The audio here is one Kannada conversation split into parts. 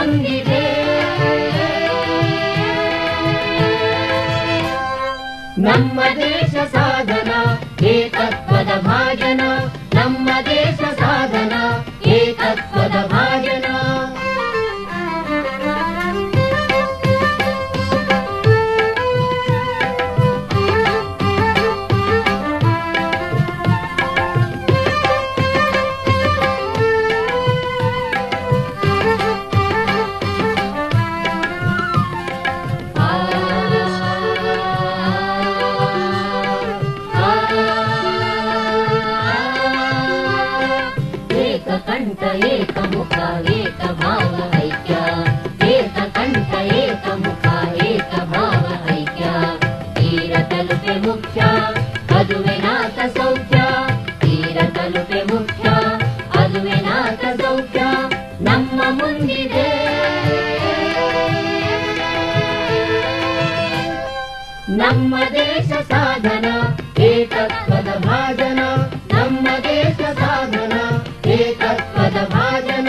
ಸಂದಿದೆ ನಮ್ಮ ದೇಶ ಸಾಧನ ಏಕತ್ವದ ಭಾಜನ ನಮ್ಮ ದೇಶ ಸಾಧನ ಏಕತ್ವದ ಭಾಜನ ಏಕಕಂಠ ಏಕಮುಖ ಏಕಭಾವ ಐಕ್ಯ ಏಕಕಂಠ ಏಕಮುಖ ಏಕಭಾವ ಐಕ್ಯ ತೀರ ತಲುಪೆ ಮುಖ್ಯ ಅದುವೆ ನಾಥ ಸೌಖ್ಯ ತೀರ ತಲುಪೆ ಮುಖ್ಯ ಅದುವೆ ನಾಥ ಸೌಖ್ಯ ನಮ್ಮ ಮುಂದಿದೆ ನಮ್ಮ ದೇಶ ಸಾಧನ ಏಕತ್ವದ ಭಾಜನ ನಮ್ಮ ದೇಶ ಸಾಧನ ಏಕತ್ವದ ಭಾಜನ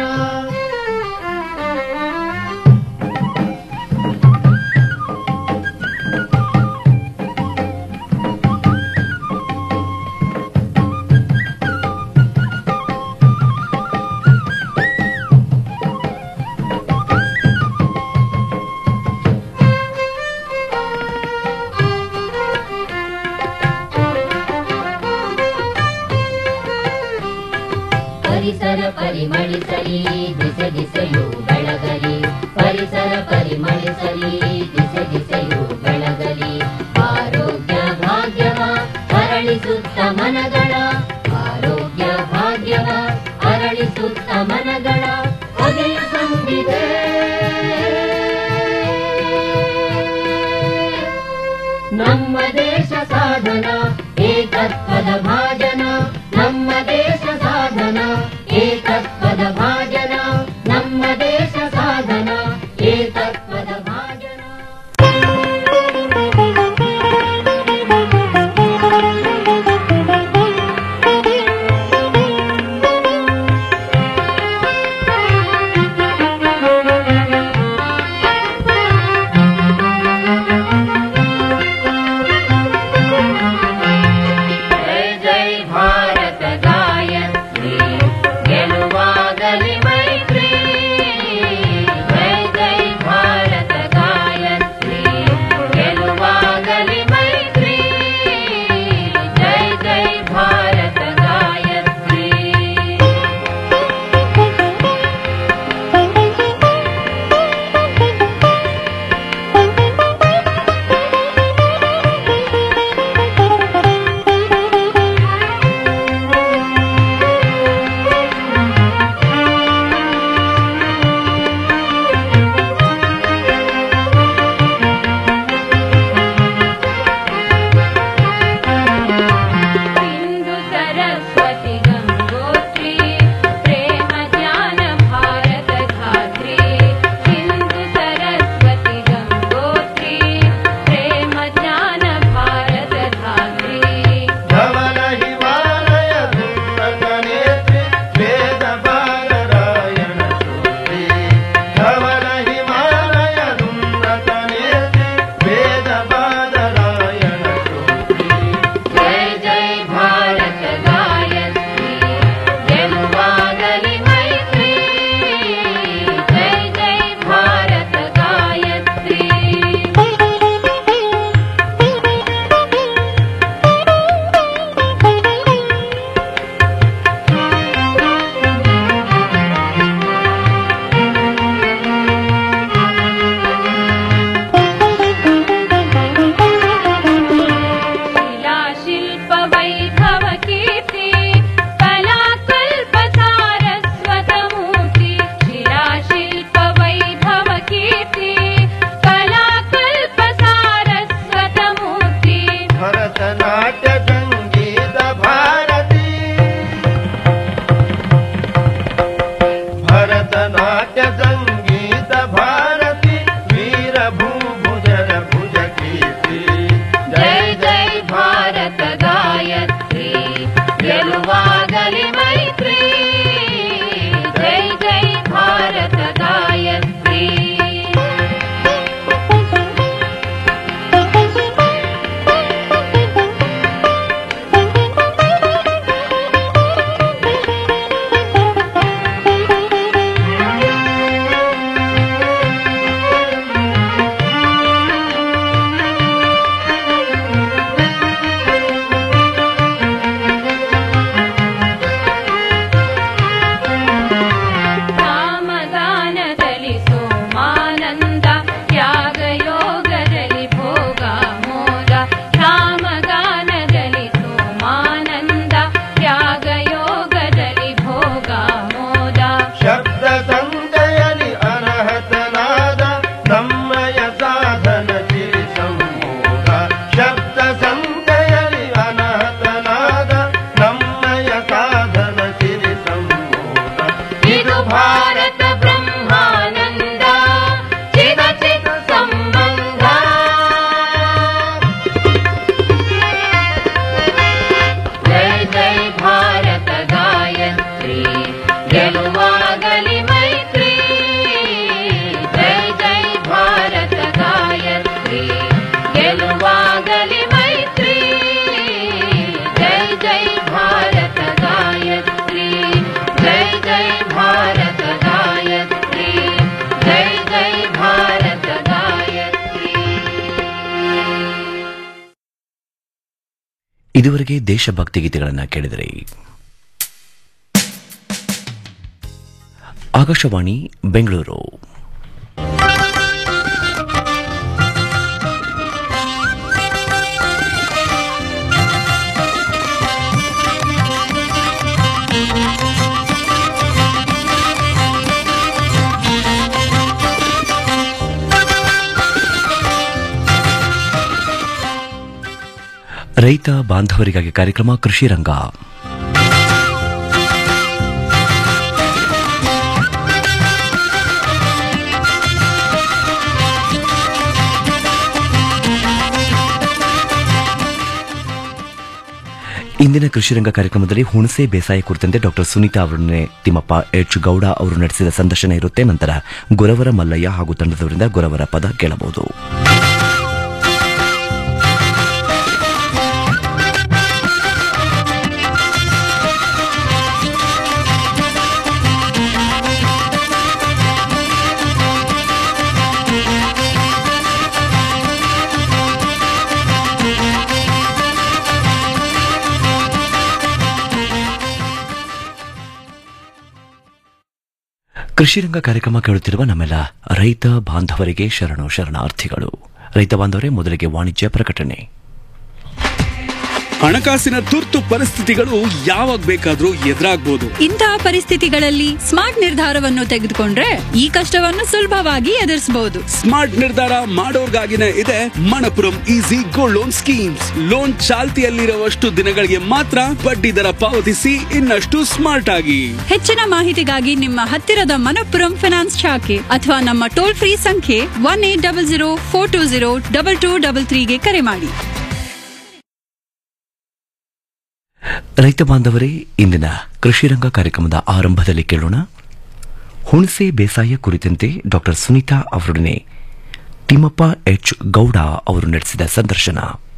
ಪರಿಸರ ಪರಿಮಳಿಸಲಿ ದಿಸೆ ದಿಸೆಯು ಬೆಳಗಲಿ ಪರಿಸರ ಪರಿಮಳಿಸಲಿ ದಿಸೆ ದಿಸೆಯು ಬೆಳಗಲಿ ಆರೋಗ್ಯ ಭಾಗ್ಯವ ಅರಳಿಸುತ್ತ ಮನಗಳ ಆರೋಗ್ಯ ಭಾಗ್ಯವ ಅರಳಿಸುತ್ತ ಮನಗಳ ಹೊಗೆಯ ಸಂದಿದೆ ನಮ್ಮ ದೇಶ ಸಾಧನ ಏಕತ್ವದ ಭಾಜನ ನಮ್ಮ ದೇಶ ಸಾಧನ ಏಕತ್ವದ ಭಾಜನ ನಮ್ಮ ದೇಶ ಸಾಧನ ಏಕತ್ವದ ಭಾಜನ ಜೈ ಜೈ ಭಾರತ ಗಾಯತ್ರಿ ಗೆಲುವಾಗಲಿ ಮೈತ್ರಿ ಜೈ ಜೈ ಭಾರತ ಗಾಯತ್ರಿ ಗೆಲುವಾಗಲಿ ಮೈತ್ರಿ ಜೈ ಜೈ ಭಾರತ ಗಾಯತ್ರಿ ಸಿಂಧು ಸರಸ್ವತಿ ಗಂಗೋತ್ರಿ ಪ್ರೇಮ ಜ್ಞಾನ ಭಾರತ ಧಾತ್ರಿ ಸಿಂಧು ಸರಸ್ವತಿ ಗಂಗೋತ್ರಿ ಪ್ರೇಮ ಜ್ಞಾನ ಭಾರತ ಧಾತ್ರಿ ಧವಲ ಹಿಮಾಲಯ ನೇತ್ರಿ ವೇದ ಬಾಲರಾಯಣ ಶ್ರುತಿ ಧವಲ ಹಿಮಾಲಯ ನೇತ್ರಿ ವೇದ ಬಾಲರಾಯಣ ಶ್ರುತಿ ಜೈ ಜೈ ಭಾರತ ಗಾಯತ್ರಿ ಗೆಲುವಾಗಲಿ ಮೈತ್ರಿ ಜೈ ಜೈ ಭಾರತ ಗಾಯತ್ರಿ शिलाशिल्प वैभव कीर्ति कलाकल्प सारस्वत मूर्ति शिलाशिल्प वैभव कीर्ति कलाकल्प सारस्वत मूर्ति ಭರತನಾಟ್ಯ ಸಂಗೀತ ಭಾರತಿ ಭರತನಾಟ್ಯ ಸಂಗೀತ ಭಾರತಿ ವೀರ ಭೂಭುಜರ ಭುಜ ಕೀರ್ತಿ जय जय भारत गायत्री ಗೆಲುವಾಗಲಿ ಮೈತ್ರಿ ಜೈ ಜೈ ಭಾರತ ಗಾಯತ್ರಿ गायत्री ರಾಮದಾನದಲ್ಲಿ ಸೋಮಾನಂದ ತ್ಯಾಗಯೋಗದಲ್ಲಿ ಭೋಗ ಮೋದ ರಾಮಗಾನದಲ್ಲಿ ಸೋಮಾನಂದ ತ್ಯಾಗಯೋಗದಲ್ಲಿ ಭೋಗ ಮೋದ ಶಬ್ದ ಸಂಜಯಲಿ ಅನಹತನಾದ ನಮ್ಮಯ ಸಾಧನ ಸಿರಿ ಸಂಮೋದ ಶಬ್ದ ಸಂಜಯಲಿ ಅನಹತನಾದ ನಮ್ಮಯ ಸಾಧನ ಸಿರಿ ಸಂಮೋದ ಇದು ಭಾರತ ಬ್ರಹ್ಮಾನಂದ ಚಿದ ಚಿತ್ ಸಂಬಂಧ ಜಯ ಜಯ ಭಾರತ ಗಾಯತ್ರಿ ಗೆಲುವಾಗಲಿ ಮೈತ್ರಿ ಜಯ ಜಯ ಭಾರತ ಗಾಯತ್ರಿ ಗೆಲುವಾಗಲಿ ಮೈತ್ರಿ ಜಯ ಜಯ ಭಾರತ ಗಾಯತ್ರಿ ಜಯ ಜಯ ಭಾರತ ಗಾಯತ್ರಿ ಜಯ ಜಯ ಭಾರತ ಗಾಯತ್ರಿ ಇದುವರೆಗೆ ದೇಶಭಕ್ತಿ ಗೀತೆಗಳನ್ನು ಕೇಳಿದರೆ ಆಕಾಶವಾಣಿ ಬೆಂಗಳೂರು ರೈತ ಬಾಂಧವರಿಗಾಗಿ ಕಾರ್ಯಕ್ರಮ ಕೃಷಿ ರಂಗ ಇಂದಿನ ಕೃಷಿರಂಗ ಕಾರ್ಯಕ್ರಮದಲ್ಲಿ ಹುಣಸೆ ಬೇಸಾಯ ಕುರಿತಂತೆ ಡಾಕ್ಟರ್ ಸುನೀತಾ ಅವರನ್ನೇ ತಿಮ್ಮಪ್ಪ ಎಚ್ ಗೌಡ ಅವರು ನಡೆಸಿದ ಸಂದರ್ಶನ ಇರುತ್ತೆ ನಂತರ ಗೊರವರ ಮಲ್ಲಯ್ಯ ಹಾಗೂ ತಂಡದವರಿಂದ ಗೊರವರ ಪದ ಕೇಳಬಹುದು ಕೃಷಿರಂಗ ಕಾರ್ಯಕ್ರಮ ಕೇಳುತ್ತಿರುವ ನಮ್ಮೆಲ್ಲ ರೈತ ಬಾಂಧವರಿಗೆ ಶರಣು ಶರಣಾರ್ಥಿಗಳು ರೈತ ಬಾಂಧವರೇ ಮೊದಲಿಗೆ ವಾಣಿಜ್ಯ ಪ್ರಕಟಣೆ ಹಣಕಾಸಿನ ತುರ್ತು ಪರಿಸ್ಥಿತಿಗಳು ಯಾವಾಗ ಬೇಕಾದ್ರೂ ಎದುರಾಗ್ಬೋದು ಇಂತಹ ಪರಿಸ್ಥಿತಿಗಳಲ್ಲಿ ಸ್ಮಾರ್ಟ್ ನಿರ್ಧಾರವನ್ನು ತೆಗೆದುಕೊಂಡ್ರೆ ಈ ಕಷ್ಟವನ್ನು ಸುಲಭವಾಗಿ ಎದುರಿಸಬಹುದು ಸ್ಮಾರ್ಟ್ ನಿರ್ಧಾರ ಮಾಡೋರ್ಗಾಗಿನೇ ಇದೆ Manappuram easy gold loan schemes loan ಚಾಲ್ತಿಯಲ್ಲಿರುವಷ್ಟು ದಿನಗಳಿಗೆ ಮಾತ್ರ ಬಡ್ಡಿ ದರ ಪಾವತಿಸಿ ಇನ್ನಷ್ಟು ಸ್ಮಾರ್ಟ್ ಆಗಿ ಹೆಚ್ಚಿನ ಮಾಹಿತಿಗಾಗಿ ನಿಮ್ಮ ಹತ್ತಿರದ ಮನಪ್ಪುರಂ ಫಿನಾನ್ಸ್ ಶಾಖೆ ಅಥವಾ ನಮ್ಮ ಟೋಲ್ ಫ್ರೀ ಸಂಖ್ಯೆ one eight double zero four two zero double two double ತ್ರೀಗೆ ಕರೆ ಮಾಡಿ ರೈತ ಬಾಂಧವರೇ ಇಂದಿನ ಕೃಷಿರಂಗ ಕಾರ್ಯಕ್ರಮದ ಆರಂಭದಲ್ಲಿ ಕೇಳೋಣ ಹುಣಸೆ ಬೇಸಾಯ ಕುರಿತಂತೆ ಡಾಕ್ಟರ್ ಸುನೀತಾ ಅವರೊಡನೆ ತಿಮ್ಮಪ್ಪ ಎಚ್ ಗೌಡ ಅವರು ನಡೆಸಿದ ಸಂದರ್ಶನ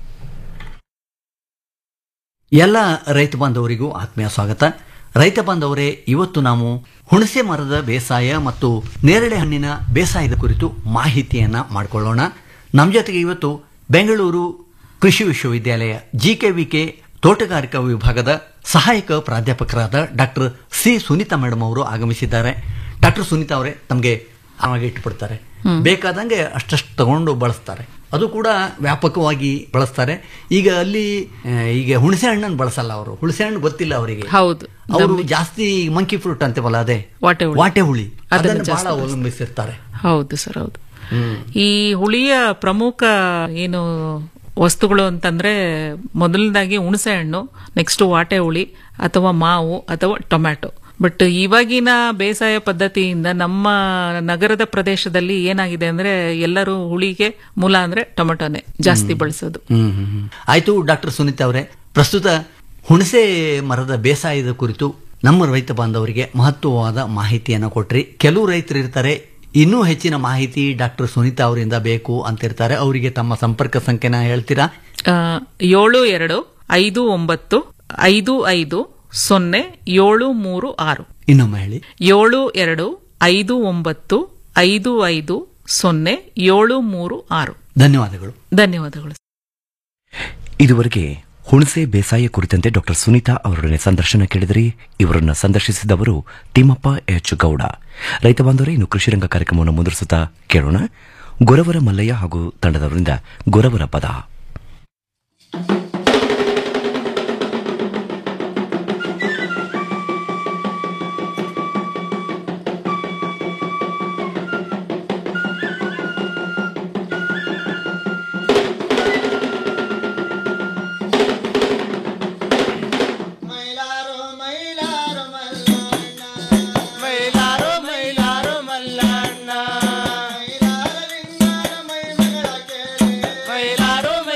ಎಲ್ಲ ರೈತ ಬಾಂಧವರಿಗೂ ಆತ್ಮೀಯ ಸ್ವಾಗತ ರೈತ ಬಾಂಧವರೇ ಇವತ್ತು ನಾವು ಹುಣಸೆ ಮರದ ಬೇಸಾಯ ಮತ್ತು ನೇರಳೆ ಹಣ್ಣಿನ ಬೇಸಾಯದ ಕುರಿತು ಮಾಹಿತಿಯನ್ನ ಮಾಡಿಕೊಳ್ಳೋಣ ನಮ್ಮ ಜೊತೆಗೆ ಇವತ್ತು ಬೆಂಗಳೂರು ಕೃಷಿ ವಿಶ್ವವಿದ್ಯಾಲಯ ಜಿಕೆವಿಕೆ ತೋಟಗಾರಿಕಾ ವಿಭಾಗದ ಸಹಾಯಕ ಪ್ರಾಧ್ಯಾಪಕರಾದ ಡಾಕ್ಟರ್ ಸಿ ಸುನೀತಾ ಮೇಡಮ್ ಅವರು ಆಗಮಿಸಿದ್ದಾರೆ ಡಾಕ್ಟರ್ ಸುನೀತಾ ಅವರೇ ತಮಗೆ ಆರಾಮಾಗಿ ಇಟ್ಬಿಡ್ತಾರೆ ಬೇಕಾದಂಗೆ ಅಷ್ಟಷ್ಟು ತಗೊಂಡು ಬಳಸ್ತಾರೆ ಅದು ಕೂಡ ವ್ಯಾಪಕವಾಗಿ ಬಳಸ್ತಾರೆ ಈಗ ಅಲ್ಲಿ ಆ, ಈಗ ಹುಣಸೆ ಹಣ್ಣನ್ನು ಬಳಸಲ್ಲ ಅವರು ಹುಣಸೆ ಹಣ್ಣು ಗೊತ್ತಿಲ್ಲ ಅವರಿಗೆ ಹೌದು. ಅವರು ಜಾಸ್ತಿ ಮಂಕಿ ಫ್ರೂಟ್ ಅಂತೀವಲ್ಲ ಅದೇ ವಾಟೆ ಹುಳಿ. ವಾಟೆ ಹುಳಿ ಅದನ್ನ ಅದನ್ನು ಬಹಳ ಜಾಸ್ತಿ ಅವಲಂಬಿಸಿರ್ತಾರೆ ಹೌದು ಸರ್ ಹೌದು ಈ ಹುಳಿಯ ಪ್ರಮುಖ ಏನು ವಸ್ತುಗಳು ಅಂತಂದ್ರೆ ಮೊದಲನೇದಾಗಿ ಹುಣಸೆ ಹಣ್ಣು ನೆಕ್ಸ್ಟ್ ವಾಟೆ ಹುಳಿ ಅಥವಾ ಮಾವು ಅಥವಾ ಟೊಮ್ಯಾಟೊ ಬಟ್ ಇವಾಗಿನ ಬೇಸಾಯ ಪದ್ಧತಿಯಿಂದ ನಮ್ಮ ನಗರದ ಪ್ರದೇಶದಲ್ಲಿ ಏನಾಗಿದೆ ಅಂದ್ರೆ ಎಲ್ಲರೂ ಹುಳಿಗೆ ಮೂಲ ಅಂದ್ರೆ ಟೊಮೆಟೊನೆ ಜಾಸ್ತಿ ಬಳಸೋದು ಹ್ಮ್ ಹ್ಮ್, ಹ್ಮ್. ಆಯ್ತು ಡಾಕ್ಟರ್ ಸುನೀತಾ ಅವರೇ ಪ್ರಸ್ತುತ ಹುಣಸೆ ಮರದ ಬೇಸಾಯದ ಕುರಿತು ನಮ್ಮ ರೈತ ಬಾಂಧವರಿಗೆ ಮಹತ್ವವಾದ ಮಾಹಿತಿಯನ್ನು ಕೊಟ್ರಿ ಕೆಲವು ರೈತರು ಇರ್ತಾರೆ ಇನ್ನೂ ಹೆಚ್ಚಿನ ಮಾಹಿತಿ ಡಾಕ್ಟರ್ ಸುನೀತಾ ಅವರಿಂದ ಬೇಕು ಅಂತಿರ್ತಾರೆ ಅವರಿಗೆ ತಮ್ಮ ಸಂಪರ್ಕ ಸಂಖ್ಯೆನ ಹೇಳ್ತೀರಾ ಆ, ಏಳು ಎರಡು ಐದು ಒಂಬತ್ತು ಐದು ಐದು ಸೊನ್ನೆ ಏಳು ಮೂರು ಆರು ಇನ್ನೊಮ್ಮೆ ಹೇಳಿ ಏಳು ಎರಡು ಐದು ಒಂಬತ್ತು ಐದು ಐದು ಸೊನ್ನೆ ಏಳು ಮೂರು ಆರು ಧನ್ಯವಾದಗಳು ಧನ್ಯವಾದಗಳು ಇದುವರೆಗೆ ಹುಣಸೆ ಬೇಸಾಯ ಕುರಿತಂತೆ ಡಾಕ್ಟರ್ ಸುನೀತಾ ಅವರೊಡನೆ ಸಂದರ್ಶನ ಕೇಳಿದರೆ ಇವರನ್ನ ಸಂದರ್ಶಿಸಿದವರು ತಿಮ್ಮಪ್ಪ ಎಚ್ ಗೌಡ ರೈತ ಬಾಂಧವರೇ ಇನ್ನು ಕೃಷಿ ರಂಗ ಕಾರ್ಯಕ್ರಮವನ್ನು ಮುಂದುವರಿಸುತ್ತಾ ಕೇಳೋಣ ಗೊರವರ ಮಲ್ಲಯ್ಯ ಹಾಗೂ ತಂಡದವರಿಂದ ಗೊರವರ ಪದ ಮೈಲಾರೋ ಮೈಲಾರೋ ಮಲ್ಲಣ್ಣ ಮೈಲಾರೋ ಮೈಲಾರೋ ಮಲ್ಲಣ್ಣ ಮೈಲಾರ ಲಿಂಗನ ಮೈಮಗಳ ಕೇಳಿ ಮೈಲಾರೋ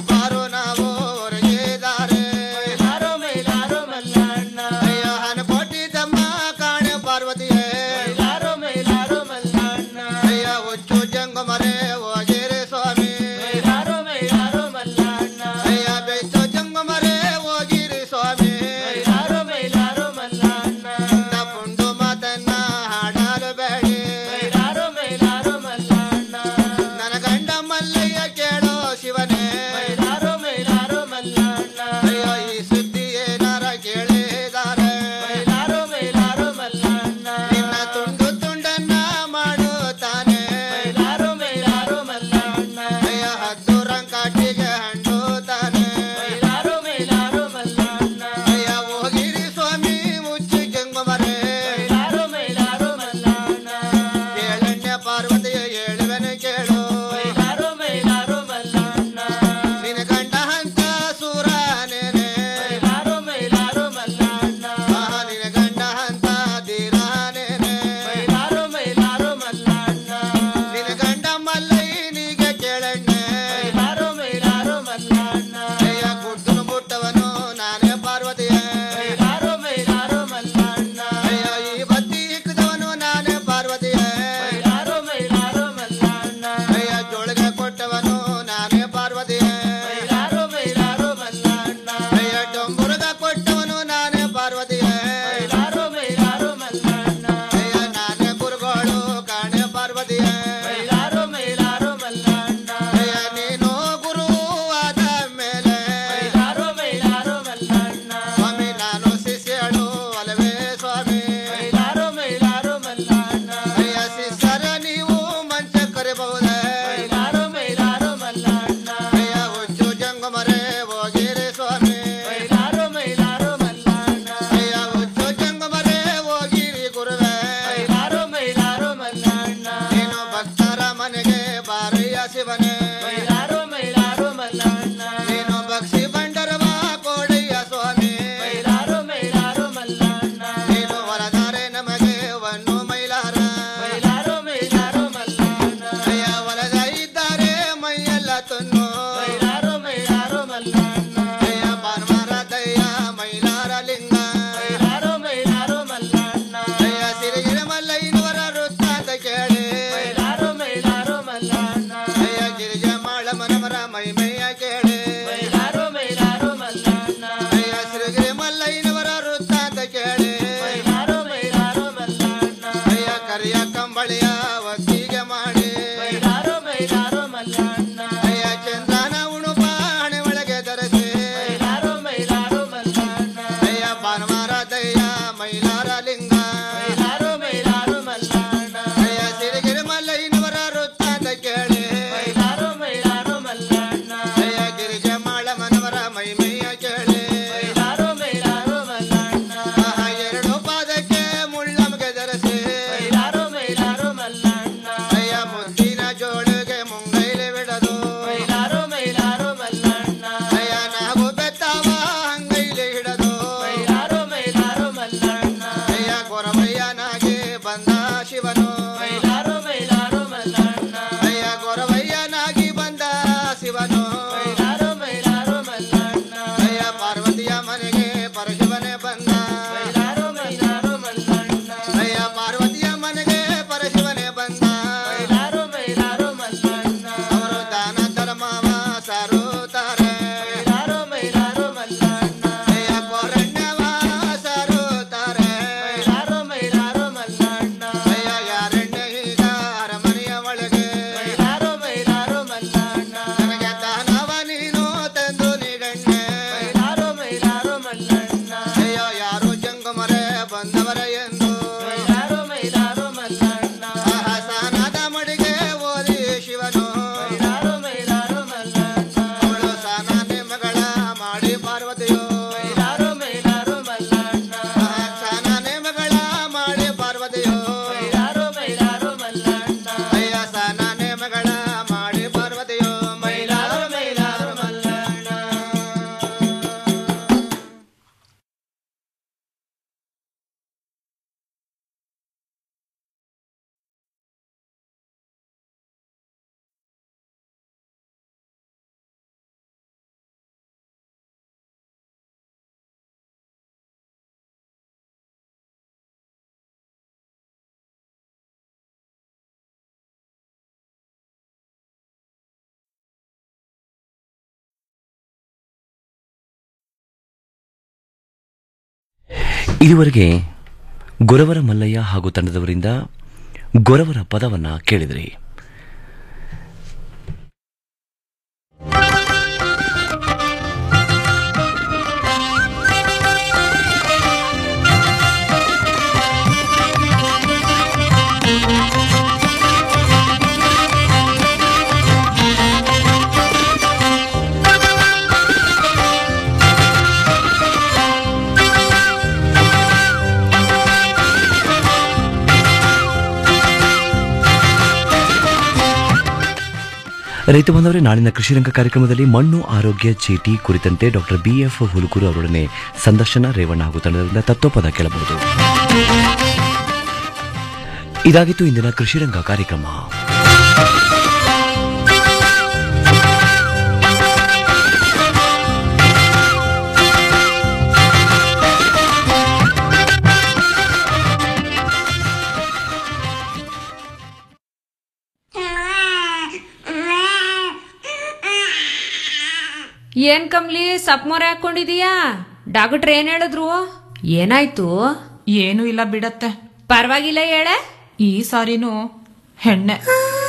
ಬಾರೋ ನಾವು ಹೊರಗಿದ್ದಾರೆ ಮೈಲಾರೋ ಮೈಲಾರೋ ಮಲ್ಲಣ್ಣ ಅಯ್ಯ ಹನ ಕೊಟ್ಟಿದ್ದಮ್ಮ ಕಾಣೆ ಪಾರ್ವತಿಯೇ ಮೈಲಾರೋ ಮೈಲಾರೋ ಮಲ್ಲಣ್ಣ ಅಯ್ಯ ಹುಚ್ಚು ಜಂಗಮರೆ ಹೋಗಿರಿ ಸ್ವಾಮಿ ಮೈಲಾರೋ ಮೈಲಾರೋ ಮಲ್ಲಣ್ಣ ಅಯ್ಯ ಬೆಚ್ಚು ಜಂಗಮರೆ ಹೋಗಿರಿ ಸ್ವಾಮಿ ಮೈಲಾರೋ ಮೈಲಾರೋ ಮಲ್ಲಣ್ಣ ಪುಂಡು ಮಾತನ್ನ ಹಾಡಲು ಬೇಡಿ ಮೈಲಾರೋ ಮೈಲಾರೋ ಮಲ್ಲಣ್ಣ ನನ್ನ ಗಂಡ ಮಲ್ಲಯ್ಯ ಕೇಳೋ ಶಿವನೇ ಮೈಲಾರೋ ಇದುವರೆಗೆ ಗೊರವರ ಮಲ್ಲಯ್ಯ ಹಾಗೂ ತಂಡದವರಿಂದ ಗೊರವರ ಪದವನ್ನ ಕೇಳಿದ್ರಿ ರೈತ ಬಾಂಧವರೇ ನಾಳಿನ ಕೃಷಿ ರಂಗ ಕಾರ್ಯಕ್ರಮದಲ್ಲಿ ಮಣ್ಣು ಆರೋಗ್ಯ ಚೀಟಿ ಕುರಿತಂತೆ ಡಾಕ್ಟರ್ ಬಿಎಫ್ ಹುಲುಕೂರು ಅವರೊಡನೆ ಸಂದರ್ಶನ ರೇವಣ್ಣ ಹಾಗೂ ತಂಡದಿಂದ ತತ್ವಪದ ಕೇಳಬಹುದು ಇದಾಗಿತ್ತು ಇಂದಿನ ಕೃಷಿ ರಂಗ ಕಾರ್ಯಕ್ರಮ ಏನ್ ಕಮ್ಲಿ ಸಪ್ ಮೊರೆ ಹಾಕೊಂಡಿದೀಯಾ ಡಾಕ್ಟ್ರ್ ಏನ್ ಹೇಳಿದ್ರು ಏನಾಯ್ತು ಏನು ಇಲ್ಲ ಬಿಡತ್ತೆ ಪರವಾಗಿಲ್ಲ ಹೇಳೆ ಈ ಸಾರಿನೂ ಹೆಣ್ಣೆ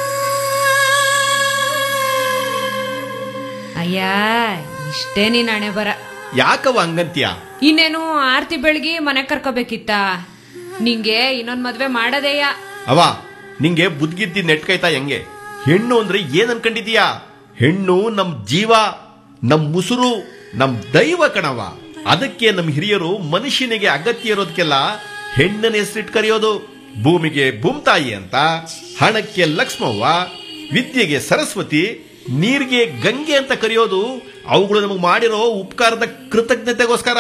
ಅಯ್ಯ ಇಷ್ಟೇ ನೀನ್ ಹಣೆ ಬರ ಯಾಕವ ಹಂಗಂತ್ಯ ಇನ್ನೇನು ಆರ್ತಿ ಬೆಳಗಿ ಮನೆ ಕರ್ಕೋಬೇಕಿತ್ತ ನಿಂಗೆ ಇನ್ನೊಂದ್ ಮದ್ವೆ ಮಾಡದೇಯ ಅವ ನಿಂಗೆ ಬುದ್ಗಿದ್ದಿ ನೆಟ್ಕೈತಾ ಹೆಂಗೆ ಹೆಣ್ಣು ಅಂದ್ರೆ ಏನ್ ಅನ್ಕೊಂಡಿದೀಯಾ ಹೆಣ್ಣು ನಮ್ ಜೀವ ನಮ್ ಮುಸುರು ನಮ್ ದೈವ ಕಣವ ಅದಕ್ಕೆ ನಮ್ ಹಿರಿಯರು ಮನುಷ್ಯನಿಗೆ ಅಗತ್ಯ ಇರೋದಕ್ಕೆಲ್ಲ ಹೆಣ್ಣನ ಹೆಸರಿಟ್ಟು ಕರೆಯೋದು ಭೂಮಿಗೆ ಭೂಮ್ತಾಯಿ ಅಂತ ಹಣಕ್ಕೆ ಲಕ್ಷ್ಮವ್ವ ವಿದ್ಯೆಗೆ ಸರಸ್ವತಿ ನೀರಿಗೆ ಗಂಗೆ ಅಂತ ಕರೆಯೋದು ಅವುಗಳು ನಮಗೆ ಮಾಡಿರೋ ಉಪಕಾರದ ಕೃತಜ್ಞತೆಗೋಸ್ಕರ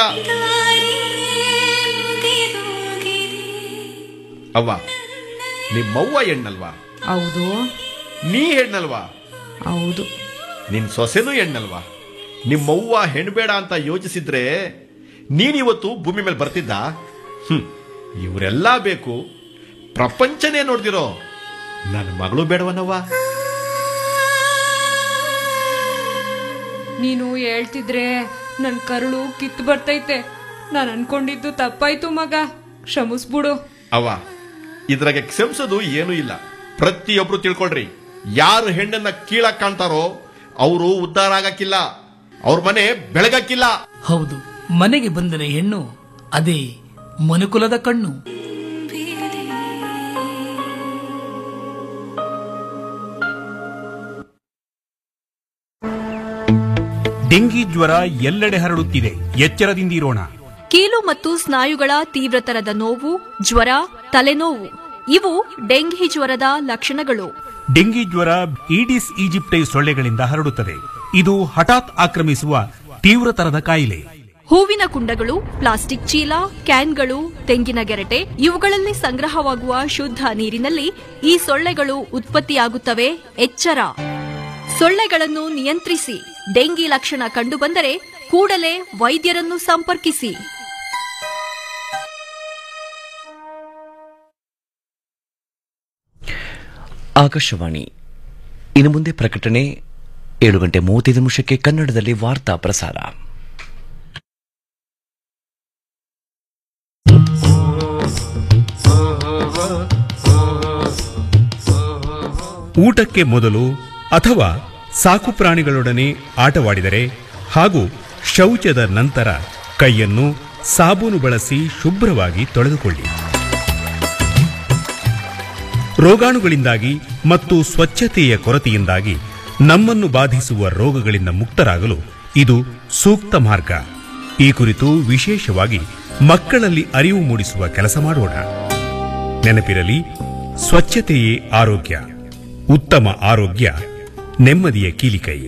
ಅವ್ವ ನಿಮ್ಮವ್ವ ಹೆಣ್ಣಲ್ವಾ ಹೌದು ನೀ ಹೆಣ್ಣಲ್ವಾ ಹೌದು ನಿನ್ ಸೊಸೆನೂ ಹೆಣ್ಣಲ್ವಾ ನಿಮ್ಮವ್ವ ಹೆಣ್ಬೇಡ ಅಂತ ಯೋಚಿಸಿದ್ರೆ ನೀನಿವತ್ತು ಭೂಮಿ ಮೇಲೆ ಬರ್ತಿದ್ದ ಹ್ಮ್ ಇವರೆಲ್ಲ ಬೇಕು ಪ್ರಪಂಚನೇ ನೋಡ್ದಿರೋ ನನ್ನ ಮಗಳು ಬೇಡವನವ್ವ ನೀನು ಹೇಳ್ತಿದ್ರೆ ನನ್ ಕರುಳು ಕಿತ್ತು ಬರ್ತೈತೆ ನಾನ್ ಅನ್ಕೊಂಡಿದ್ದು ತಪ್ಪಾಯ್ತು ಮಗ ಕ್ಷಮಿಸ್ಬಿಡು ಅವ್ವ ಇದ್ರಾಗೆ ಕ್ಷಮಿಸೋದು ಏನೂ ಇಲ್ಲ ಪ್ರತಿಯೊಬ್ರು ತಿಳ್ಕೊಳ್ರಿ ಯಾರು ಹೆಣ್ಣನ್ನ ಕೀಳಕ್ ಕಾಣ್ತಾರೋ ಅವರು ಉದ್ಧಾರ ಆಗಕ್ಕಿಲ್ಲ ಅವ್ರ ಮನೆ ಬೆಳಗಕ್ಕಿಲ್ಲ ಹೌದು ಮನೆಗೆ ಬಂದರೆ ಹೆಣ್ಣು ಅದೇ ಮನುಕುಲದ ಕಣ್ಣು ಡೆಂಗಿ ಜ್ವರ ಎಲ್ಲೆಡೆ ಹರಡುತ್ತಿದೆ ಎಚ್ಚರದಿಂದಿರೋಣ ಕೀಲು ಮತ್ತು ಸ್ನಾಯುಗಳ ತೀವ್ರತರದ ನೋವು ಜ್ವರ ತಲೆನೋವು ಇವು ಡೆಂಘಿ ಜ್ವರದ ಲಕ್ಷಣಗಳು ಡೆಂಗಿ ಜ್ವರ ಈಡಿಸ್ ಈಜಿಪ್ಟೈ ಸೊಳ್ಳೆಗಳಿಂದ ಹರಡುತ್ತದೆ ಇದು ಹಠಾತ್ ಆಕ್ರಮಿಸುವ ತೀವ್ರತರದ ಕಾಯಿಲೆ ಹೂವಿನ ಕುಂಡಗಳು ಪ್ಲಾಸ್ಟಿಕ್ ಚೀಲ ಕ್ಯಾನ್ಗಳು ತೆಂಗಿನ ಗೆರಟೆ ಇವುಗಳಲ್ಲಿ ಸಂಗ್ರಹವಾಗುವ ಶುದ್ಧ ನೀರಿನಲ್ಲಿ ಈ ಸೊಳ್ಳೆಗಳು ಉತ್ಪತ್ತಿಯಾಗುತ್ತವೆ ಎಚ್ಚರ ಸೊಳ್ಳೆಗಳನ್ನು ನಿಯಂತ್ರಿಸಿ ಡೆಂಗಿ ಲಕ್ಷಣ ಕಂಡುಬಂದರೆ ಕೂಡಲೇ ವೈದ್ಯರನ್ನು ಸಂಪರ್ಕಿಸಿ ಆಕಾಶವಾಣಿ ಇನ್ನು ಮುಂದೆ ಪ್ರಕಟಣೆ ಏಳು ಗಂಟೆ ಮೂವತ್ತೈದು ನಿಮಿಷಕ್ಕೆ ಕನ್ನಡದಲ್ಲಿ ವಾರ್ತಾ ಪ್ರಸಾರ ಊಟಕ್ಕೆ ಮೊದಲು ಅಥವಾ ಸಾಕು ಪ್ರಾಣಿಗಳೊಡನೆ ಆಟವಾಡಿದರೆ ಹಾಗೂ ಶೌಚದ ನಂತರ ಕೈಯನ್ನು ಸಾಬೂನು ಬಳಸಿ ಶುಭ್ರವಾಗಿ ತೊಳೆದುಕೊಳ್ಳಿ ರೋಗಾಣುಗಳಿಂದಾಗಿ ಮತ್ತು ಸ್ವಚ್ಛತೆಯ ಕೊರತೆಯಿಂದಾಗಿ ನಮ್ಮನ್ನು ಬಾಧಿಸುವ ರೋಗಗಳಿಂದ ಮುಕ್ತರಾಗಲು ಇದು ಸೂಕ್ತ ಮಾರ್ಗ ಈ ಕುರಿತು ವಿಶೇಷವಾಗಿ ಮಕ್ಕಳಲ್ಲಿ ಅರಿವು ಮೂಡಿಸುವ ಕೆಲಸ ಮಾಡೋಣ ನೆನಪಿರಲಿ ಸ್ವಚ್ಛತೆಯೇ ಆರೋಗ್ಯ ಉತ್ತಮ ಆರೋಗ್ಯ ನೆಮ್ಮದಿಯ ಕೀಲಿಕೈ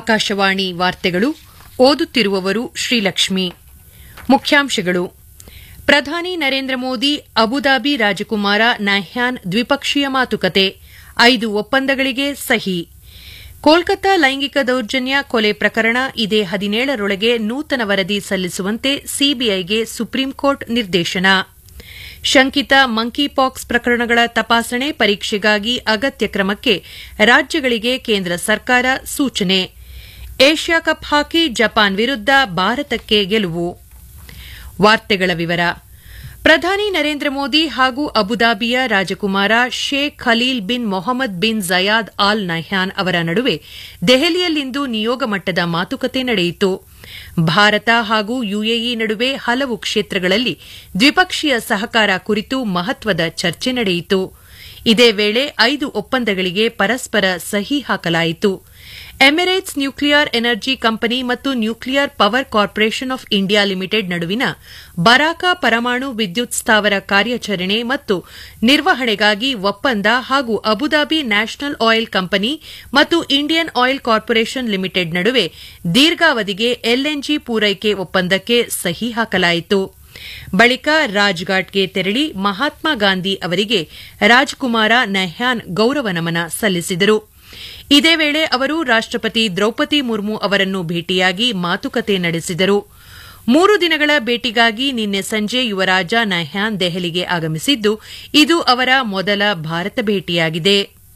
ಆಕಾಶವಾಣಿ ವಾರ್ತೆಗಳು ಓದುತ್ತಿರುವವರು ಶ್ರೀಲಕ್ಷ್ಮಿ ಮುಖ್ಯಾಂಶಗಳು ಪ್ರಧಾನಿ ನರೇಂದ್ರ ಮೋದಿ ಅಬುದಾಬಿ ರಾಜಕುಮಾರ ನಹ್ಯಾನ್ ದ್ವಿಪಕ್ಷೀಯ ಮಾತುಕತೆ ಐದು ಒಪ್ಪಂದಗಳಿಗೆ ಸಹಿ ಕೋಲ್ಕತ್ತಾ ಲೈಂಗಿಕ ದೌರ್ಜನ್ಯ ಕೊಲೆ ಪ್ರಕರಣ ಇದೇ ಹದಿನೇಳರೊಳಗೆ ನೂತನ ವರದಿ ಸಲ್ಲಿಸುವಂತೆ ಸಿಬಿಐಗೆ ಸುಪ್ರೀಂ ಕೋರ್ಟ್ ನಿರ್ದೇಶನ ಶಂಕಿತ ಮಂಕಿಪಾಕ್ಸ್ ಪ್ರಕರಣಗಳ ತಪಾಸಣೆ ಪರೀಕ್ಷೆಗಾಗಿ ಅಗತ್ಯ ಕ್ರಮಕ್ಕೆ ರಾಜ್ಯಗಳಿಗೆ ಕೇಂದ್ರ ಸರ್ಕಾರ ಸೂಚನೆ ಏಷ್ಯಾ ಕಪ್ ಹಾಕಿ ಜಪಾನ್ ವಿರುದ್ಧ ಭಾರತಕ್ಕೆ ಗೆಲುವು ವಾರ್ತೆಗಳ ವಿವರ ಪ್ರಧಾನಿ ನರೇಂದ್ರ ಮೋದಿ ಹಾಗೂ ಅಬುದಾಬಿಯ ರಾಜಕುಮಾರ Sheikh Khalil bin Mohammed bin Zayed Al Nahyan ಅವರ ನಡುವೆ ದೆಹಲಿಯಲ್ಲಿಂದು ನಿಯೋಗ ಮಟ್ಟದ ಮಾತುಕತೆ ನಡೆಯಿತು ಭಾರತ ಹಾಗೂ ಯುಎಇ ನಡುವೆ ಹಲವು ಕ್ಷೇತ್ರಗಳಲ್ಲಿ ದ್ವಿಪಕ್ಷೀಯ ಸಹಕಾರ ಕುರಿತು ಮಹತ್ವದ ಚರ್ಚೆ ನಡೆಯಿತು ಇದೇ ವೇಳೆ ಐದು ಒಪ್ಪಂದಗಳಿಗೆ ಪರಸ್ಪರ ಸಹಿ ಹಾಕಲಾಯಿತು ಎಮಿರೇಟ್ಸ್ ನ್ಯೂಕ್ಲಿಯರ್ ಎನರ್ಜಿ ಕಂಪನಿ ಮತ್ತು Nuclear Power Corporation of India Limited ನಡುವಿನ ಬರಾಕ ಪರಮಾಣು ವಿದ್ಯುತ್ ಸ್ಥಾವರ ಕಾರ್ಯಾಚರಣೆ ಮತ್ತು ನಿರ್ವಹಣೆಗಾಗಿ ಒಪ್ಪಂದ ಹಾಗೂ ಅಬುದಾಬಿ ನ್ಯಾಷನಲ್ ಆಯಿಲ್ ಕಂಪನಿ ಮತ್ತು ಇಂಡಿಯನ್ ಆಯಿಲ್ ಕಾರ್ಪೊರೇಷನ್ ಲಿಮಿಟೆಡ್ ನಡುವೆ ದೀರ್ಘಾವಧಿಗೆ ಎಲ್ಎನ್ಜಿ ಪೂರೈಕೆ ಒಪ್ಪಂದಕ್ಕೆ ಸಹಿ ಹಾಕಲಾಯಿತು ಬಳಿಕ ರಾಜ್ಘಾಟ್ಗೆ ತೆರಳಿ ಮಹಾತ್ಮ ಗಾಂಧಿ ಅವರಿಗೆ ರಾಜ್ಕುಮಾರ ನಹ್ಯಾನ್ ಗೌರವ ನಮನ ಸಲ್ಲಿಸಿದರು ಇದೇ ವೇಳೆ ಅವರು ರಾಷ್ಟಪತಿ ದ್ರೌಪದಿ ಮುರ್ಮು ಅವರನ್ನು ಭೇಟಿಯಾಗಿ ಮಾತುಕತೆ ನಡೆಸಿದರು ಮೂರು ದಿನಗಳ ಭೇಟಿಗಾಗಿ ನಿನ್ನೆ ಸಂಜೆ ಯುವರಾಜ ನಹ್ಯಾನ್ ದೆಹಲಿಗೆ ಆಗಮಿಸಿದ್ದು ಇದು ಅವರ ಮೊದಲ ಭಾರತ ಭೇಟಿಯಾಗಿದೆ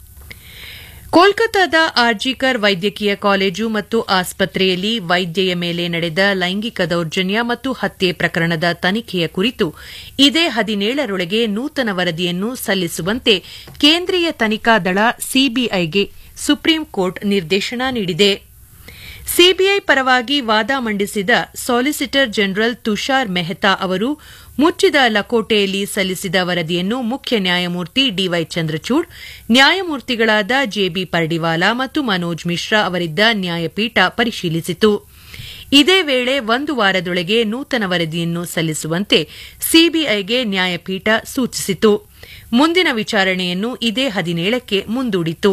ಕೋಲ್ಕತ್ತಾದ ಆರ್ಜಿಕರ್ ವೈದ್ಯಕೀಯ ಕಾಲೇಜು ಮತ್ತು ಆಸ್ಪತ್ರೆಯಲ್ಲಿ ವೈದ್ಯೆಯ ಮೇಲೆ ನಡೆದ ಲೈಂಗಿಕ ದೌರ್ಜನ್ಯ ಮತ್ತು ಹತ್ಯೆ ಪ್ರಕರಣದ ತನಿಖೆಯ ಕುರಿತು ಇದೇ ಹದಿನೇಳರೊಳಗೆ ನೂತನ ವರದಿಯನ್ನು ಸಲ್ಲಿಸುವಂತೆ ಕೇಂದ್ರೀಯ ತನಿಖಾ ದಳ ಸಿಬಿಐಗೆ ಸುಪ್ರೀಂ ಕೋರ್ಟ್ ನಿರ್ದೇಶನ ನೀಡಿದೆ ಸಿಬಿಐ ಪರವಾಗಿ ವಾದ ಮಂಡಿಸಿದ ಸಾಲಿಸಿಟರ್ ಜನರಲ್ ತುಷಾರ್ ಮೆಹ್ತಾ ಅವರು ಮುಚ್ಚಿದ ಲಕೋಟೆಯಲ್ಲಿ ಸಲ್ಲಿಸಿದ ವರದಿಯನ್ನು ಮುಖ್ಯ ನ್ಯಾಯಮೂರ್ತಿ ಡಿವೈ ಚಂದ್ರಚೂಡ್ ನ್ಯಾಯಮೂರ್ತಿಗಳಾದ ಜೆಬಿ ಪರ್ಡಿವಾಲಾ ಮತ್ತು ಮನೋಜ್ ಮಿಶ್ರಾ ಅವರಿದ್ದ ನ್ಯಾಯಪೀಠ ಪರಿಶೀಲಿಸಿತು ಇದೇ ವೇಳೆ ಒಂದು ವಾರದೊಳಗೆ ನೂತನ ವರದಿಯನ್ನು ಸಲ್ಲಿಸುವಂತೆ ಸಿಬಿಐಗೆ ನ್ಯಾಯಪೀಠ ಸೂಚಿಸಿತು ಮುಂದಿನ ವಿಚಾರಣೆಯನ್ನು ಇದೇ ಹದಿನೇಳಕ್ಕೆ ಮುಂದೂಡಿತು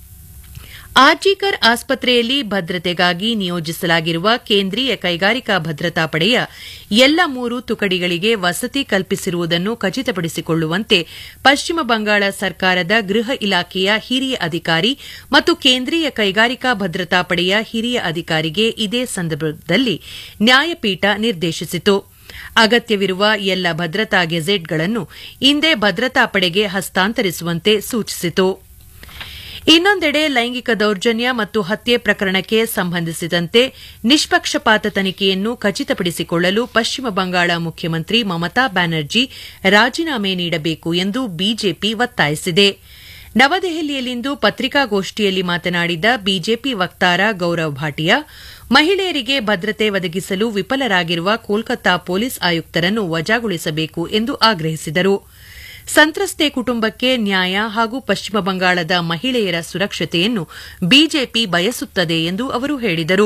ಆರ್ಜಿಕರ್ ಆಸ್ಪತ್ರೆಯಲ್ಲಿ ಭದ್ರತೆಗಾಗಿ ನಿಯೋಜಿಸಲಾಗಿರುವ ಕೇಂದ್ರೀಯ ಕೈಗಾರಿಕಾ ಭದ್ರತಾ ಪಡೆಯ ಎಲ್ಲ ಮೂರು ತುಕಡಿಗಳಿಗೆ ವಸತಿ ಕಲ್ಪಿಸಿರುವುದನ್ನು ಖಚಿತಪಡಿಸಿಕೊಳ್ಳುವಂತೆ ಪಶ್ಚಿಮ ಬಂಗಾಳ ಸರ್ಕಾರದ ಗೃಹ ಇಲಾಖೆಯ ಹಿರಿಯ ಅಧಿಕಾರಿ ಮತ್ತು ಕೇಂದ್ರೀಯ ಕೈಗಾರಿಕಾ ಭದ್ರತಾ ಪಡೆಯ ಹಿರಿಯ ಅಧಿಕಾರಿಗೆ ಇದೇ ಸಂದರ್ಭದಲ್ಲಿ ನ್ಯಾಯಪೀಠ ನಿರ್ದೇಶಿಸಿತು ಅಗತ್ಯವಿರುವ ಎಲ್ಲ ಭದ್ರತಾ ಗೆಜೆಟ್ಗಳನ್ನು ಇಂದೇ ಭದ್ರತಾ ಪಡೆಗೆ ಹಸ್ತಾಂತರಿಸುವಂತೆ ಸೂಚಿಸಿತು ಇನ್ನೊಂದೆಡೆ ಲೈಂಗಿಕ ದೌರ್ಜನ್ಯ ಮತ್ತು ಹತ್ಯೆ ಪ್ರಕರಣಕ್ಕೆ ಸಂಬಂಧಿಸಿದಂತೆ ನಿಷ್ಪಕ್ಷಪಾತ ತನಿಖೆಯನ್ನು ಖಚಿತಪಡಿಸಿಕೊಳ್ಳಲು ಪಶ್ಚಿಮ ಬಂಗಾಳ ಮುಖ್ಯಮಂತ್ರಿ ಮಮತಾ ಬ್ಯಾನರ್ಜಿ ರಾಜೀನಾಮೆ ನೀಡಬೇಕು ಎಂದು ಬಿಜೆಪಿ ಒತ್ತಾಯಿಸಿದೆ ನವದೆಹಲಿಯಲ್ಲಿಂದು ಪತ್ರಿಕಾಗೋಷ್ಠಿಯಲ್ಲಿ ಮಾತನಾಡಿದ ಬಿಜೆಪಿ ವಕ್ತಾರ ಗೌರವ್ ಭಾಟಿಯಾ ಮಹಿಳೆಯರಿಗೆ ಭದ್ರತೆ ಒದಗಿಸಲು ವಿಫಲರಾಗಿರುವ ಕೋಲ್ಕತ್ತಾ ಪೊಲೀಸ್ ಆಯುಕ್ತರನ್ನು ವಜಾಗೊಳಿಸಬೇಕು ಎಂದು ಆಗ್ರಹಿಸಿದರು ಸಂತ್ರಸ್ತೆ ಕುಟುಂಬಕ್ಕೆ ನ್ಯಾಯ ಹಾಗೂ ಪಶ್ಚಿಮ ಬಂಗಾಳದ ಮಹಿಳೆಯರ ಸುರಕ್ಷತೆಯನ್ನು ಬಿಜೆಪಿ ಬಯಸುತ್ತದೆ ಎಂದು ಅವರು ಹೇಳಿದರು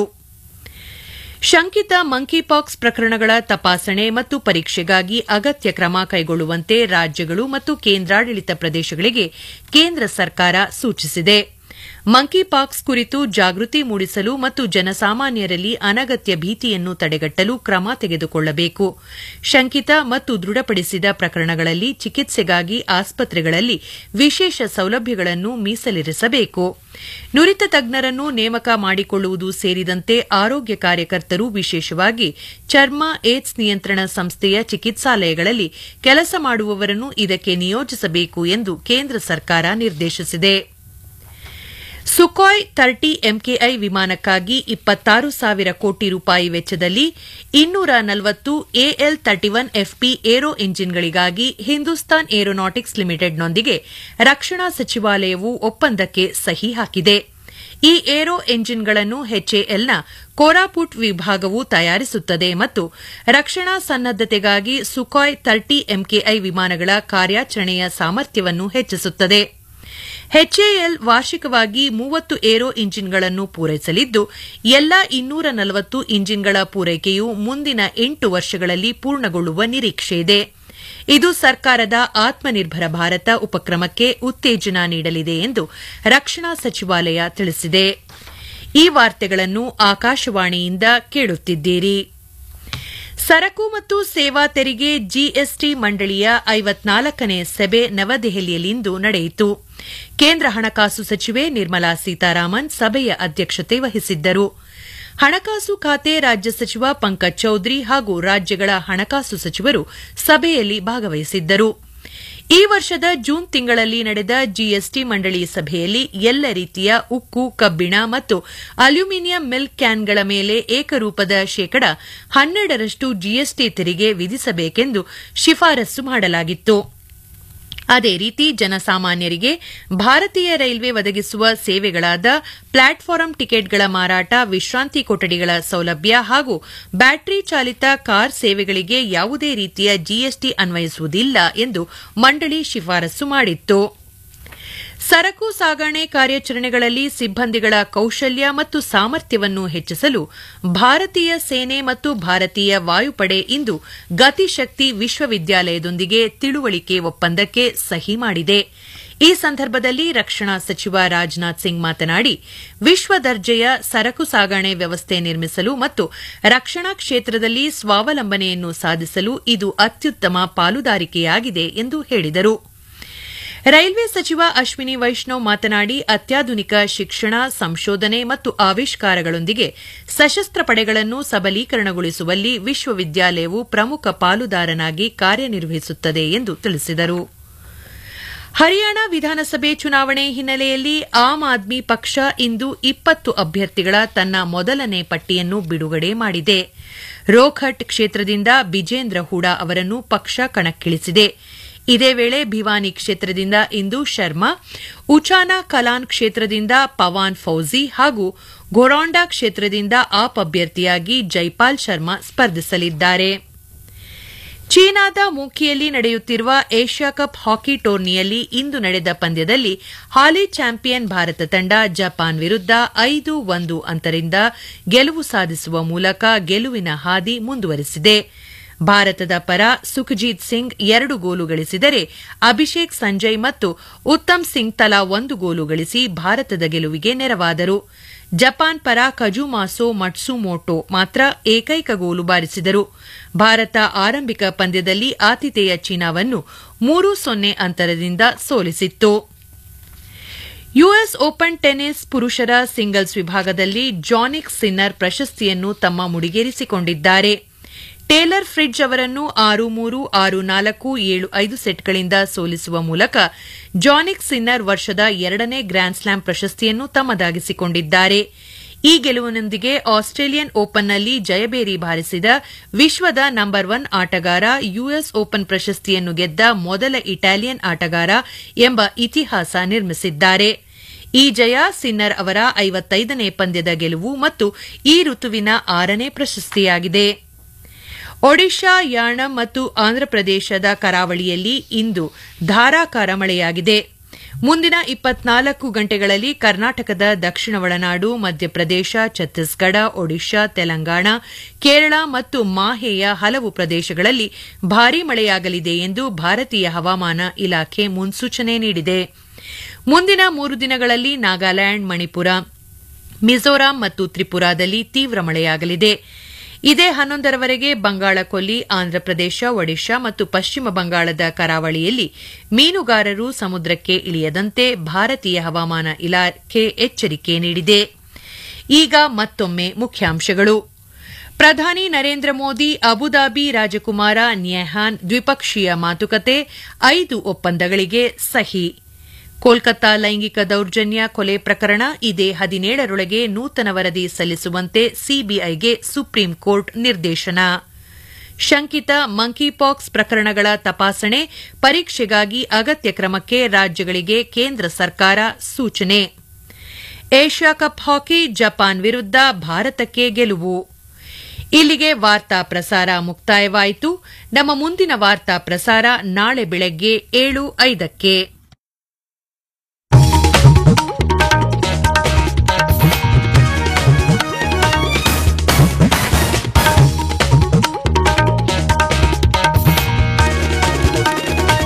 ಶಂಕಿತ ಮಂಕಿಪಾಕ್ಸ್ ಪ್ರಕರಣಗಳ ತಪಾಸಣೆ ಮತ್ತು ಪರೀಕ್ಷೆಗಾಗಿ ಅಗತ್ಯ ಕ್ರಮ ಕೈಗೊಳ್ಳುವಂತೆ ರಾಜ್ಯಗಳು ಮತ್ತು ಕೇಂದ್ರಾಡಳಿತ ಪ್ರದೇಶಗಳಿಗೆ ಕೇಂದ್ರ ಸರ್ಕಾರ ಸೂಚಿಸಿದೆ ಮಂಕಿಪಾಕ್ಸ್ ಕುರಿತು ಜಾಗೃತಿ ಮೂಡಿಸಲು ಮತ್ತು ಜನಸಾಮಾನ್ಯರಲ್ಲಿ ಅನಗತ್ಯ ಭೀತಿಯನ್ನು ತಡೆಗಟ್ಟಲು ಕ್ರಮ ತೆಗೆದುಕೊಳ್ಳಬೇಕು ಶಂಕಿತ ಮತ್ತು ದೃಢಪಡಿಸಿದ ಪ್ರಕರಣಗಳಲ್ಲಿ ಚಿಕಿತ್ಸೆಗಾಗಿ ಆಸ್ಪತ್ರೆಗಳಲ್ಲಿ ವಿಶೇಷ ಸೌಲಭ್ಯಗಳನ್ನು ಮೀಸಲಿರಿಸಬೇಕು ನುರಿತ ತಜ್ಞರನ್ನು ನೇಮಕ ಮಾಡಿಕೊಳ್ಳುವುದು ಸೇರಿದಂತೆ ಆರೋಗ್ಯ ಕಾರ್ಯಕರ್ತರು ವಿಶೇಷವಾಗಿ ಚರ್ಮ ಏಡ್ಸ್ ನಿಯಂತ್ರಣ ಸಂಸ್ಥೆಯ ಚಿಕಿತ್ಸಾಲಯಗಳಲ್ಲಿ ಕೆಲಸ ಮಾಡುವವರನ್ನು ಇದಕ್ಕೆ ನಿಯೋಜಿಸಬೇಕು ಎಂದು ಕೇಂದ್ರ ಸರ್ಕಾರ ನಿರ್ದೇಶಿಸಿದೆ ಸುಖಾಯ್ ತರ್ಟಿ ಎಂಕೆಐ ವಿಮಾನಕ್ಕಾಗಿ ಇಪ್ಪತ್ತಾರು ಸಾವಿರ ಕೋಟಿ ರೂಪಾಯಿ ವೆಚ್ಚದಲ್ಲಿ ಇನ್ನೂರ ನಲವತ್ತು AL thirty one FP aero ಇಂಜಿನ್ಗಳಿಗಾಗಿ ಹಿಂದೂಸ್ತಾನ್ ಏರೋನಾಟಿಕ್ಸ್ ಲಿಮಿಟೆಡ್ನೊಂದಿಗೆ ರಕ್ಷಣಾ ಸಚಿವಾಲಯವು ಒಪ್ಪಂದಕ್ಕೆ ಸಹಿ ಹಾಕಿದೆ ಈ ಏರೋ ಎಂಜಿನ್ಗಳನ್ನು ಎಚ್ಎಎಲ್ನ ಕೋರಾಪುಟ್ ವಿಭಾಗವು ತಯಾರಿಸುತ್ತದೆ ಮತ್ತು ರಕ್ಷಣಾ ಸನ್ನದ್ದತೆಗಾಗಿ ಸುಖಾಯ್ ತರ್ಟಿ ಎಂಕೆಐ ವಿಮಾನಗಳ ಕಾರ್ಯಾಚರಣೆಯ ಸಾಮರ್ಥ್ಯವನ್ನು ಹೆಚ್ಚಿಸುತ್ತದೆ ಎಚ್ಎಎಲ್ ವಾರ್ಷಿಕವಾಗಿ ಮೂವತ್ತು ಏರೋ ಇಂಜಿನ್ಗಳನ್ನು ಪೂರೈಸಲಿದ್ದು ಎಲ್ಲಾ ಇನ್ನೂರ ನಲವತ್ತು ಇಂಜಿನ್ಗಳ ಪೂರೈಕೆಯು ಮುಂದಿನ ಎಂಟು ವರ್ಷಗಳಲ್ಲಿ ಪೂರ್ಣಗೊಳ್ಳುವ ನಿರೀಕ್ಷೆಯಿದೆ ಇದು ಸರ್ಕಾರದ ಆತ್ಮನಿರ್ಭರ ಭಾರತ ಉಪಕ್ರಮಕ್ಕೆ ಉತ್ತೇಜನ ನೀಡಲಿದೆ ಎಂದು ರಕ್ಷಣಾ ಸಚಿವಾಲಯ ತಿಳಿಸಿದೆ ಈ ವಾರ್ತೆಗಳನ್ನು ಆಕಾಶವಾಣಿಯಿಂದ ಕೇಳುತ್ತಿದ್ದೀರಿ ಸರಕು ಮತ್ತು ಸೇವಾ ತೆರಿಗೆ ಜಿಎಸ್ಟಿ ಮಂಡಳಿಯ ಐವತ್ನಾಲ್ಕನೇ ಸಭೆ ನವದೆಹಲಿಯಲ್ಲಿಂದು ನಡೆಯಿತು ಕೇಂದ್ರ ಹಣಕಾಸು ಸಚಿವೆ ನಿರ್ಮಲಾ ಸೀತಾರಾಮನ್ ಸಭೆಯ ಅಧ್ಯಕ್ಷತೆ ವಹಿಸಿದ್ದರು ಹಣಕಾಸು ಖಾತೆ ರಾಜ್ಯ ಸಚಿವ ಪಂಕಜ್ ಚೌಧರಿ ಹಾಗೂ ರಾಜ್ಯಗಳ ಹಣಕಾಸು ಸಚಿವರು ಸಭೆಯಲ್ಲಿ ಭಾಗವಹಿಸಿದ್ದರು ಈ ವರ್ಷದ ಜೂನ್ ತಿಂಗಳಲ್ಲಿ ನಡೆದ ಜಿಎಸ್ಟಿ ಮಂಡಳಿ ಸಭೆಯಲ್ಲಿ ಎಲ್ಲ ರೀತಿಯ ಉಕ್ಕು ಕಬ್ಬಿಣ ಮತ್ತು ಅಲ್ಯೂಮಿನಿಯಂ ಮಿಲ್ಕ್ ಕ್ಯಾನ್ಗಳ ಮೇಲೆ ಏಕರೂಪದ ಶೇಕಡ ಹನ್ನೆರಡರಷ್ಟು ಜಿಎಸ್ಟಿ ತೆರಿಗೆ ವಿಧಿಸಬೇಕೆಂದು ಶಿಫಾರಸು ಮಾಡಲಾಗಿತ್ತು ಅದೇ ರೀತಿ ಜನಸಾಮಾನ್ಯರಿಗೆ ಭಾರತೀಯ ರೈಲ್ವೆ ಒದಗಿಸುವ ಸೇವೆಗಳಾದ ಪ್ಲಾಟ್ಫಾರಂ ಟಿಕೆಟ್ಗಳ ಮಾರಾಟ ವಿಶ್ರಾಂತಿ ಕೊಠಡಿಗಳ ಸೌಲಭ್ಯ ಹಾಗೂ ಬ್ಯಾಟರಿ ಚಾಲಿತ ಕಾರ್ ಸೇವೆಗಳಿಗೆ ಯಾವುದೇ ರೀತಿಯ ಜಿಎಸ್ಟಿ ಅನ್ವಯಿಸುವುದಿಲ್ಲ ಎಂದು ಮಂಡಳಿ ಶಿಫಾರಸು ಮಾಡಿತ್ತು ಸರಕು ಸಾಗಣೆ ಕಾರ್ಯಾಚರಣೆಗಳಲ್ಲಿ ಸಿಬ್ಬಂದಿಗಳ ಕೌಶಲ್ಯ ಮತ್ತು ಸಾಮರ್ಥ್ಯವನ್ನು ಹೆಚ್ಚಿಸಲು ಭಾರತೀಯ ಸೇನೆ ಮತ್ತು ಭಾರತೀಯ ವಾಯುಪಡೆ ಇಂದು ಗತಿಶಕ್ತಿ ವಿಶ್ವವಿದ್ಯಾಲಯದೊಂದಿಗೆ ತಿಳುವಳಿಕೆ ಒಪ್ಪಂದಕ್ಕೆ ಸಹಿ ಮಾಡಿದೆ ಈ ಸಂದರ್ಭದಲ್ಲಿ ರಕ್ಷಣಾ ಸಚಿವ ರಾಜನಾಥ್ ಸಿಂಗ್ ಮಾತನಾಡಿ ವಿಶ್ವ ದರ್ಜೆಯ ಸರಕು ಸಾಗಣೆ ವ್ಯವಸ್ಥೆ ನಿರ್ಮಿಸಲು ಮತ್ತು ರಕ್ಷಣಾ ಕ್ಷೇತ್ರದಲ್ಲಿ ಸ್ವಾವಲಂಬನೆಯನ್ನು ಸಾಧಿಸಲು ಇದು ಅತ್ಯುತ್ತಮ ಪಾಲುದಾರಿಕೆಯಾಗಿದೆ ಎಂದು ಹೇಳಿದರು ರೈಲ್ವೆ ಸಚಿವ ಅಶ್ವಿನಿ ವೈಷ್ಣವ್ ಮಾತನಾಡಿ ಅತ್ಯಾಧುನಿಕ ಶಿಕ್ಷಣ ಸಂಶೋಧನೆ ಮತ್ತು ಆವಿಷ್ಕಾರಗಳೊಂದಿಗೆ ಸಶಸ್ತ್ರ ಪಡೆಗಳನ್ನು ಸಬಲೀಕರಣಗೊಳಿಸುವಲ್ಲಿ ವಿಶ್ವವಿದ್ಯಾಲಯವು ಪ್ರಮುಖ ಪಾಲುದಾರನಾಗಿ ಕಾರ್ಯನಿರ್ವಹಿಸುತ್ತದೆ ಎಂದು ತಿಳಿಸಿದರು ಹರಿಯಾಣ ವಿಧಾನಸಭೆ ಚುನಾವಣೆ ಹಿನ್ನೆಲೆಯಲ್ಲಿ ಆಮ್ ಆದ್ಮಿ ಪಕ್ಷ ಇಂದು ಇಪ್ಪತ್ತು ಅಭ್ಯರ್ಥಿಗಳ ತನ್ನ ಮೊದಲನೇ ಪಟ್ಟಿಯನ್ನು ಬಿಡುಗಡೆ ಮಾಡಿದೆ ರೋಖಟ್ ಕ್ಷೇತ್ರದಿಂದ ಬಿಜೇಂದ್ರ ಹೂಡಾ ಅವರನ್ನು ಪಕ್ಷ ಕಣಕ್ಕಿಳಿಸಿದೆ ಇದೇ ವೇಳೆ ಭಿವಾನಿ ಕ್ಷೇತ್ರದಿಂದ ಇಂದು ಶರ್ಮಾ ಉಚಾನಾ ಕಲಾನ್ ಕ್ಷೇತ್ರದಿಂದ ಪವಾನ್ ಫೌಜಿ ಹಾಗೂ ಘೊರಾಂಡಾ ಕ್ಷೇತ್ರದಿಂದ ಆಪ್ ಅಭ್ಯರ್ಥಿಯಾಗಿ ಜೈಪಾಲ್ ಶರ್ಮಾ ಸ್ಪರ್ಧಿಸಲಿದ್ದಾರೆ ಚೀನಾದ ಮೂಕಿಯಲ್ಲಿ ನಡೆಯುತ್ತಿರುವ ಏಷ್ಯಾ ಕಪ್ ಹಾಕಿ ಟೂರ್ನಿಯಲ್ಲಿ ಇಂದು ನಡೆದ ಪಂದ್ಯದಲ್ಲಿ ಹಾಲಿ ಚಾಂಪಿಯನ್ ಭಾರತ ತಂಡ ಜಪಾನ್ ವಿರುದ್ಧ ಐದು ಒಂದು ಅಂತರಿಂದ ಗೆಲುವು ಸಾಧಿಸುವ ಮೂಲಕ ಗೆಲುವಿನ ಹಾದಿ ಮುಂದುವರೆಸಿದೆ ಭಾರತದ ಪರ ಸುಖಜಿತ್ ಸಿಂಗ್ ಎರಡು ಗೋಲು ಗಳಿಸಿದರೆ ಅಭಿಷೇಕ್ ಸಂಜಯ್ ಮತ್ತು ಉತ್ತಮ್ ಸಿಂಗ್ ತಲಾ ಒಂದು ಗೋಲು ಗಳಿಸಿ ಭಾರತದ ಗೆಲುವಿಗೆ ನೆರವಾದರು ಜಪಾನ್ ಪರ ಕಜುಮಾಸೋ ಮಟ್ಸುಮೋಟೋ ಮಾತ್ರ ಏಕೈಕ ಗೋಲು ಬಾರಿಸಿದರು ಭಾರತ ಆರಂಭಿಕ ಪಂದ್ಯದಲ್ಲಿ ಆತಿಥೇಯ ಚೀನಾವನ್ನು ಮೂರು ಸೊನ್ನೆ ಅಂತರದಿಂದ ಸೋಲಿಸಿತ್ತು ಯುಎಸ್ ಓಪನ್ ಟೆನ್ನಿಸ್ ಪುರುಷರ ಸಿಂಗಲ್ಸ್ ವಿಭಾಗದಲ್ಲಿ ಜಾನಿಕ್ ಸಿನ್ನರ್ ಪ್ರಶಸ್ತಿಯನ್ನು ತಮ್ಮ ಮುಡಿಗೇರಿಸಿಕೊಂಡಿದ್ದಾರೆ ಟೇಲರ್ ಫ್ರಿಡ್ಜ್ ಅವರನ್ನು ಆರು ಮೂರು ಆರು ನಾಲ್ಕು ಏಳು ಐದು ಸೆಟ್ಗಳಿಂದ ಸೋಲಿಸುವ ಮೂಲಕ ಜಾನಿಕ್ ಸಿನ್ನರ್ ವರ್ಷದ ಎರಡನೇ ಗ್ರ್ಯಾಂಡ್ ಸ್ಲಾಮ್ ಪ್ರಶಸ್ತಿಯನ್ನು ತಮ್ಮದಾಗಿಸಿಕೊಂಡಿದ್ದಾರೆ ಈ ಗೆಲುವಿನೊಂದಿಗೆ ಆಸ್ಟ್ರೇಲಿಯನ್ ಓಪನ್ನಲ್ಲಿ ಜಯಬೇರಿ ಬಾರಿಸಿದ ವಿಶ್ವದ ನಂಬರ್ ಒನ್ ಆಟಗಾರ ಯುಎಸ್ ಓಪನ್ ಪ್ರಶಸ್ತಿಯನ್ನು ಗೆದ್ದ ಮೊದಲ ಇಟಾಲಿಯನ್ ಆಟಗಾರ ಎಂಬ ಇತಿಹಾಸ ನಿರ್ಮಿಸಿದ್ದಾರೆ ಈ ಜಯ ಸಿನ್ನರ್ ಅವರ ಐವತ್ತೈದನೇ ಪಂದ್ಯದ ಗೆಲುವು ಮತ್ತು ಈ ಋತುವಿನ ಆರನೇ ಪ್ರಶಸ್ತಿಯಾಗಿದೆ ಒಡಿಶಾ ಯಾಣಂ ಮತ್ತು ಆಂಧ್ರಪ್ರದೇಶದ ಕರಾವಳಿಯಲ್ಲಿ ಇಂದು ಧಾರಾಕಾರ ಮಳೆಯಾಗಿದೆ ಮುಂದಿನ ಇಪ್ಪತ್ನಾಲ್ಕು ಗಂಟೆಗಳಲ್ಲಿ ಕರ್ನಾಟಕದ ದಕ್ಷಿಣ ಒಳನಾಡು ಮಧ್ಯಪ್ರದೇಶ ಛತ್ತೀಸ್ಗಢ ಒಡಿಶಾ ತೆಲಂಗಾಣ ಕೇರಳ ಮತ್ತು ಮಾಹೆಯ ಹಲವು ಪ್ರದೇಶಗಳಲ್ಲಿ ಭಾರೀ ಮಳೆಯಾಗಲಿದೆ ಎಂದು ಭಾರತೀಯ ಹವಾಮಾನ ಇಲಾಖೆ ಮುನ್ಸೂಚನೆ ನೀಡಿದೆ ಮುಂದಿನ ಮೂರು ದಿನಗಳಲ್ಲಿ ನಾಗಾಲ್ಯಾಂಡ್ ಮಣಿಪುರ ಮಿಜೋರಾಂ ಮತ್ತು ತ್ರಿಪುರಾದಲ್ಲಿ ತೀವ್ರ ಮಳೆಯಾಗಲಿದೆ ಇದೇ ಹನ್ನೊಂದರವರೆಗೆ ಬಂಗಾಳ ಕೊಲ್ಲಿ ಆಂಧ್ರಪ್ರದೇಶ ಒಡಿಶಾ ಮತ್ತು ಪಶ್ಚಿಮ ಬಂಗಾಳದ ಕರಾವಳಿಯಲ್ಲಿ ಮೀನುಗಾರರು ಸಮುದ್ರಕ್ಕೆ ಇಳಿಯದಂತೆ ಭಾರತೀಯ ಹವಾಮಾನ ಇಲಾಖೆ ಎಚ್ಚರಿಕೆ ನೀಡಿದೆ ಈಗ ಮತ್ತೊಮ್ಮೆ ಮುಖ್ಯಾಂಶಗಳು ಪ್ರಧಾನಿ ನರೇಂದ್ರ ಮೋದಿ ಅಬುದಾಬಿ ರಾಜಕುಮಾರ ನ್ಯಾಹಾನ್ ದ್ವಿಪಕ್ಷೀಯ ಮಾತುಕತೆ ಐದು ಒಪ್ಪಂದಗಳಿಗೆ ಸಹಿ ಕೋಲ್ಕತ್ತಾ ಲೈಂಗಿಕ ದೌರ್ಜನ್ಯ ಕೊಲೆ ಪ್ರಕರಣ ಇದೇ ಹದಿನೇಳರೊಳಗೆ ನೂತನ ವರದಿ ಸಲ್ಲಿಸುವಂತೆ ಸಿಬಿಐಗೆ ಸುಪ್ರೀಂ ಕೋರ್ಟ್ ನಿರ್ದೇಶನ ಶಂಕಿತ ಮಂಕಿಪಾಕ್ಸ್ ಪ್ರಕರಣಗಳ ತಪಾಸಣೆ ಪರೀಕ್ಷೆಗಾಗಿ ಅಗತ್ಯ ಕ್ರಮಕ್ಕೆ ರಾಜ್ಯಗಳಿಗೆ ಕೇಂದ್ರ ಸರ್ಕಾರ ಸೂಚನೆ ಏಷ್ಯಾ ಕಪ್ ಹಾಕಿ ಜಪಾನ್ ವಿರುದ್ಧ ಭಾರತಕ್ಕೆ ಗೆಲುವು ಇಲ್ಲಿಗೆ ವಾರ್ತಾ ಪ್ರಸಾರ ಮುಕ್ತಾಯವಾಯಿತು ನಮ್ಮ ಮುಂದಿನ ವಾರ್ತಾ ಪ್ರಸಾರ ನಾಳೆ ಬೆಳಗ್ಗೆ ಏಳು ಐದಕ್ಕೆ